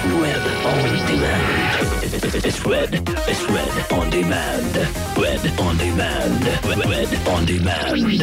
Red on demand. It's red. It's red on demand. Red on demand. Red on demand.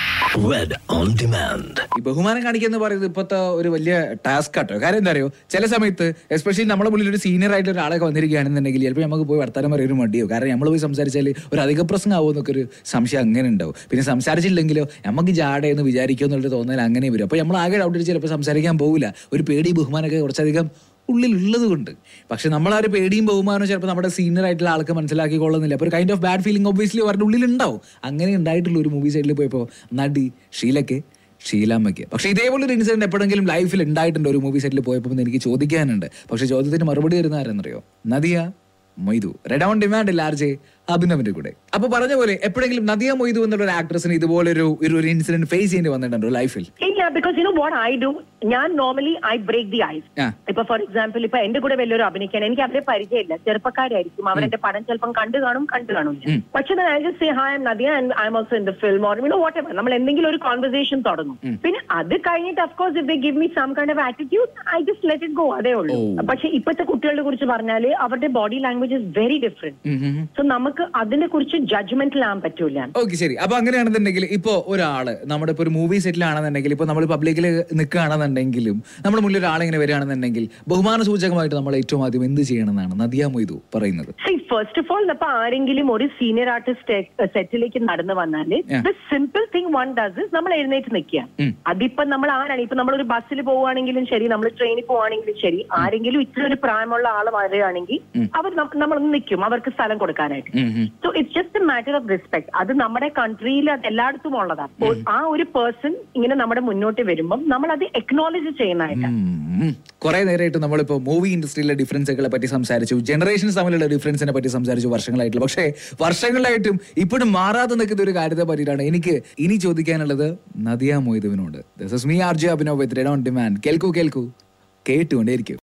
Red on demand. ഈ ബഹുമാനം കാണിക്കുക എന്ന് പറയുന്നത് ഇപ്പോഴത്തെ ഒരു വലിയ ടാസ്ക് ആട്ടോ കാര്യം എന്താ അറിയോ ചില സമയത്ത് എസ്പെഷ്യലി നമ്മുടെ മുന്നിൽ ഒരു സീനിയർ ആയിട്ട് ഒരാളൊക്കെ വന്നിരിക്കുകയാണെന്നുണ്ടെങ്കിൽ ചിലപ്പോൾ നമുക്ക് പോയി വർത്താനം പറയാൻ ഒരു മടിയോ കാരണം നമ്മൾ പോയി സംസാരിച്ചാൽ ഒരു അധിക പ്രസംഗം ആവുമോ എന്നൊക്കെ ഒരു സംശയം അങ്ങനെ ഉണ്ടാവും പിന്നെ സംസാരിച്ചില്ലെങ്കിലോ നമുക്ക് ജാടയെന്ന് വിചാരിക്കുമോ എന്നുള്ളൊരു തോന്നൽ അങ്ങനെ വരും അപ്പോൾ നമ്മൾ ആകെ ഡൗട്ട് ചിലപ്പോൾ സംസാരിക്കാൻ പോകില്ല ഒരു പേടി ബഹുമാനമൊക്കെ കുറച്ചധികം ഉള്ളിലുള്ളത് കൊണ്ട് പക്ഷെ നമ്മൾ ആ ഒരു പേടിയും ബഹുമാനവും ചിലപ്പോൾ നമ്മുടെ സീനിയർ ആയിട്ടുള്ള ആൾക്ക് മനസ്സിലാക്കിക്കൊള്ളുന്നില്ല അപ്പോൾ ഒരു kind of bad feeling obviously അവരുടെ ഉള്ളിൽ ഉണ്ടാവും അങ്ങനെ ഉണ്ടായിട്ടുള്ള ഒരു മൂവി സൈഡിൽ പോയപ്പോൾ നടി ഷീലക്ക് ഷീലാമ്മയ്ക്ക് പക്ഷെ ഇതേപോലെ ഒരു ഇൻസിഡന്റ് എപ്പോഴെങ്കിലും ലൈഫിൽ ഉണ്ടായിട്ടുണ്ട് ഒരു മൂവി സെറ്റിൽ പോയപ്പോൾ എന്ന് എനിക്ക് ചോദിക്കാനുണ്ട് പക്ഷെ ചോദ്യത്തിന് മറുപടി വരുന്ന ആരെന്നറിയോ Nadia Moidu red on demand ഇല്ല ആർജെ അഭിനവിന്റെ കൂടെ അപ്പൊ പറഞ്ഞ പോലെ എപ്പോഴെങ്കിലും നദിയ മൊയ്തു എന്നുള്ള ഒരു ആക്ട്രസിന് ഇതുപോലെ ഒരു ഒരു ഇൻസിഡന്റ് ഫേസ് ചെയ്യേണ്ടി വന്നിട്ടുണ്ടോ ലൈഫിൽ ഇല്ല because you know what I do ഞാൻ normally I break the ice ah. ഇപ്പൊ ഫോർ എക്സാമ്പിൾ ഇപ്പൊ എന്റെ കൂടെ വലിയൊരു അഭിനയിക്കാൻ എനിക്ക് അവരെ പരിചയമില്ല ചെറുപ്പക്കാരായിരിക്കും അവരെന്റെ പടം ചിലപ്പം കണ്ടു കാണും കണ്ടു കാണില്ല പക്ഷെ I just say hi Nadia I am also in the film or you know whatever നമ്മൾ എന്തെങ്കിലും ഒരു കോൺവെർസേഷൻ തുടങ്ങും പിന്നെ അത് കഴിഞ്ഞിട്ട് of course if they give me some kind of attitude I just let it go അതേ ഉള്ളൂ പക്ഷെ ഇപ്പോഴത്തെ കുട്ടികളെ കുറിച്ച് പറഞ്ഞാല് അവരുടെ body language is very different so നമുക്ക് അതിനെ കുറിച്ച് ജഡ്ജ്മെന്റിൽ ആകാൻ പറ്റൂല ഓക്കെ ശരി അപ്പൊ അങ്ങനെയാണെന്നുണ്ടെങ്കിൽ ഇപ്പോ ഒരാള് നമ്മുടെ ഇപ്പൊ ഒരു മൂവി സെറ്റിലാണെന്നുണ്ടെങ്കിൽ ഇപ്പൊ നമ്മൾ പബ്ലിക്കിൽ നിൽക്കുകയാണെന്നുണ്ടെങ്കിലും നമ്മുടെ മുന്നിൽ ഒരാൾ ഇങ്ങനെ വരികയാണെന്നുണ്ടെങ്കിൽ ബഹുമാന സൂചകമായിട്ട് നമ്മൾ ഏറ്റവും ആദ്യം എന്ത് ചെയ്യണമെന്നാണ് നദിയ മൊയ്തു പറയുന്നത് ഫസ്റ്റ് ഓഫ് ഓൾ ഇപ്പൊ ആരെങ്കിലും ഒരു സീനിയർ ആർട്ടിസ്റ്റ് സെറ്റിലേക്ക് നടന്നു വന്നാല് Yeah. The simple thing one does നമ്മൾ എഴുന്നേറ്റ് നിൽക്കുക ഉം. അതിപ്പോ നമ്മൾ ആരാണ് ഇപ്പൊ നമ്മൾ ഒരു ബസ്സിൽ പോവുകയാണെങ്കിലും ശരി നമ്മൾ ട്രെയിനിൽ പോവുകയാണെങ്കിലും ശരി ആരെങ്കിലും ഇത്ര ഒരു പ്രായമുള്ള ആൾ വരികയാണെങ്കിൽ അവർ നമ്മൾ നിൽക്കും അവർക്ക് സ്ഥലം കൊടുക്കാനായിട്ട് ഉം, ഉം. So it's just a matter of respect അത് നമ്മുടെ കൺട്രിയിൽ അത് എല്ലായിടത്തും ഉള്ളതാണ് അപ്പോൾ ആ ഒരു പേഴ്സൺ ഇങ്ങനെ നമ്മുടെ മുന്നോട്ട് വരുമ്പം നമ്മൾ അത് എക്നോളജ് ചെയ്യുന്നതായിട്ടാണ് കുറെ നേരമായിട്ട് നമ്മളിപ്പോ മൂവി ഇൻഡസ്ട്രിയിലെ ഡിഫറൻസുകളെ പറ്റി സംസാരിച്ചു ജനറേഷൻസ് തമ്മിലുള്ള ഡിഫറൻസിനെ പറ്റി സംസാരിച്ചു വർഷങ്ങളായിട്ടുള്ള പക്ഷേ വർഷങ്ങളായിട്ടും ഇപ്പോഴും മാറാതെ നിൽക്കുന്ന ഒരു കാര്യത്തെ പറ്റിയിട്ടാണ് എനിക്ക് ഇനി ചോദിക്കാനുള്ളത് നദിയ മൊയ്തുവിനോട് this is me R J Abhinav with red on demand കേൾക്കൂ കേൾക്കൂ കേട്ടുകൊണ്ടേയിരിക്കും